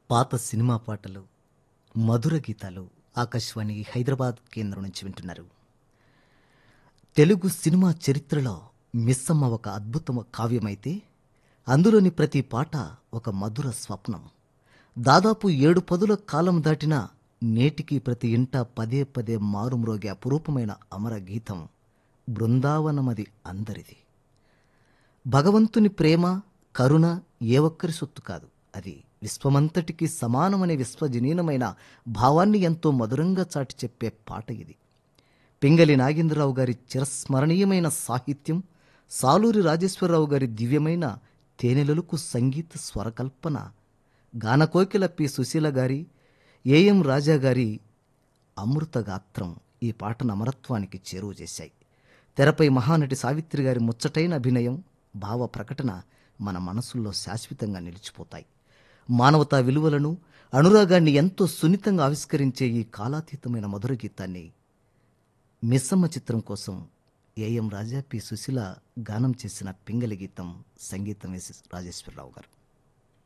పాత సినిమా పాటలు మధుర గీతాలు ఆకాశవాణి హైదరాబాద్ కేంద్రం నుంచి వింటున్నారు తెలుగు సినిమా చరిత్రలో మిస్సమ్మ ఒక అద్భుత కావ్యమైతే అందులోని ప్రతి పాట ఒక మధుర స్వప్నం దాదాపు ఏడు పదుల కాలం దాటినా నేటికి ప్రతి ఇంట పదే పదే మారుమ్రోగే అపురూపమైన అమర గీతం బృందావనమది అందరిది భగవంతుని ప్రేమ కరుణ ఏ ఒక్కరి సొత్తు కాదు అది విశ్వమంతటికి సమానమనే విశ్వజనీనమైన భావాన్ని ఎంతో మధురంగా చాటి చెప్పే పాట ఇది పింగళి నాగేంద్రరావు గారి చిరస్మరణీయమైన సాహిత్యం సాలూరి రాజేశ్వరరావు గారి దివ్యమైన తేనెలలకు సంగీత స్వరకల్పన గానకోకిల పి సుశీల గారి ఏఎం రాజా గారి అమృత గాత్రం ఈ పాటను అమరత్వానికి చేరువ చేశాయి తెరపై మహానటి సావిత్రి గారి ముచ్చటైన అభినయం భావ ప్రకటన మన మనసుల్లో శాశ్వతంగా నిలిచిపోతాయి మానవతా విలువలను అనురాగాన్ని ఎంతో సున్నితంగా ఆవిష్కరించే ఈ కాలాతీతమైన మధుర గీతాన్ని మిస్సమ్మ చిత్రం కోసం ఏఎం రాజా పి సుశీల గానం చేసిన పింగళి గీతం సంగీతం వేసి రాజేశ్వరరావు గారు